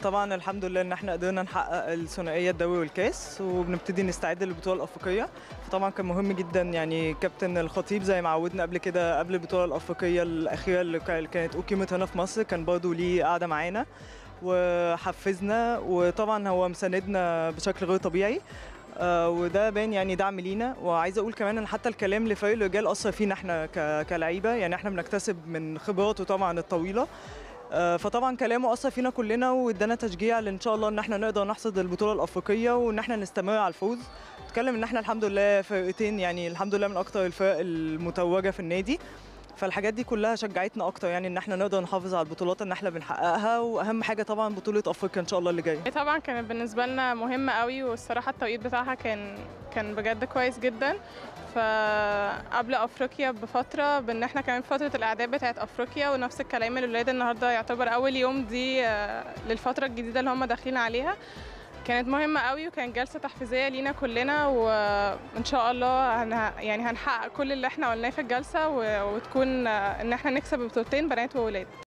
طبعا الحمد لله ان احنا قدرنا نحقق الثنائيه الدوري والكاس وبنبتدي نستعد للبطوله الافريقيه فطبعا كان مهم جدا يعني كابتن الخطيب زي ما عودنا قبل كده قبل البطوله الافريقيه الاخيره اللي كا- كانت اقيمت هنا في مصر كان برضه ليه قاعده معانا وحفزنا وطبعا هو مساندنا بشكل غير طبيعي آه، وده باين يعني دعم لينا وعايزه اقول كمان ان حتى الكلام لفريق الرجال اثر فينا احنا ك- كلعيبه يعني احنا بنكتسب من خبراته طبعا الطويله آه، فطبعا كلامه اثر فينا كلنا وادانا تشجيع لان شاء الله ان احنا نقدر نحصد البطوله الافريقيه وان احنا نستمر على الفوز اتكلم ان احنا الحمد لله فرقتين يعني الحمد لله من اكتر الفرق المتوجه في النادي فالحاجات دي كلها شجعتنا اكتر يعني ان احنا نقدر نحافظ على البطولات اللي احنا بنحققها واهم حاجه طبعا بطوله افريقيا ان شاء الله اللي جايه طبعا كانت بالنسبة لنا مهمة قوي والصراحة التوقيت بتاعها كان كان بجد كويس جدا فقبل افريقيا بفترة بان احنا كمان في فترة الاعداد بتاعت افريقيا ونفس الكلام الولاد النهاردة يعتبر اول يوم دي آه، للفترة الجديدة اللي هم داخلين عليها كانت مهمة قوي وكان جلسة تحفيزية لينا كلنا وإن شاء الله هن يعني هنحقق كل اللي احنا قلناه في الجلسة و- وتكون آه، إن احنا نكسب بطولتين بنات وولاد